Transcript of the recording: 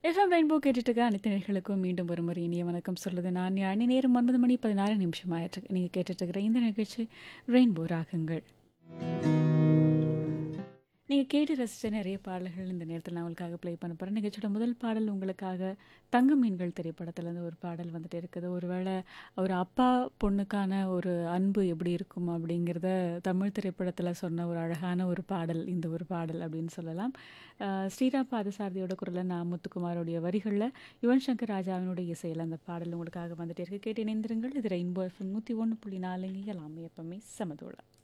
FM rainbow கேட்டுட்டு இருக்க அனைத்து நேர்களுக்கும் மீண்டும் ஒரு முறை இனிய வணக்கம் சொல்லுது நான் அணி நேரம் ஒன்பது மணி பதினாறு நிமிஷம் ஆயிட்டு நீங்கள் கேட்டுட்டு இருக்கிற இந்த நிகழ்ச்சி ரெயின்போ ராகங்கள் நீங்கள் கேட்டு ரசித்த நிறைய பாடல்கள் இந்த நேரத்தில் நான் உங்களுக்காக ப்ளே பண்ண போகிறேன் நிகழ்ச்சியோட முதல் பாடல் உங்களுக்காக தங்க மீன்கள் திரைப்படத்துலேருந்து ஒரு பாடல் வந்துட்டு இருக்குது ஒருவேளை ஒரு அப்பா பொண்ணுக்கான ஒரு அன்பு எப்படி இருக்கும் அப்படிங்கிறத தமிழ் திரைப்படத்தில் சொன்ன ஒரு அழகான ஒரு பாடல் இந்த ஒரு பாடல் அப்படின்னு சொல்லலாம் அஹ் ஸ்ரீராம் பாதசாரதியோட குரலில் நான் முத்துக்குமாரோடைய வரிகளில் யுவன் சங்கர் ராஜாவினுடைய இசையில் அந்த பாடல் உங்களுக்காக வந்துட்டு இருக்கு கேட்டு இணைந்திருங்கள் இது ரெயின்போ எஃப்எம் நூற்றி ஒன்று புள்ளி நாலுங்க எல்லாமே எப்பவுமே சமதோளம்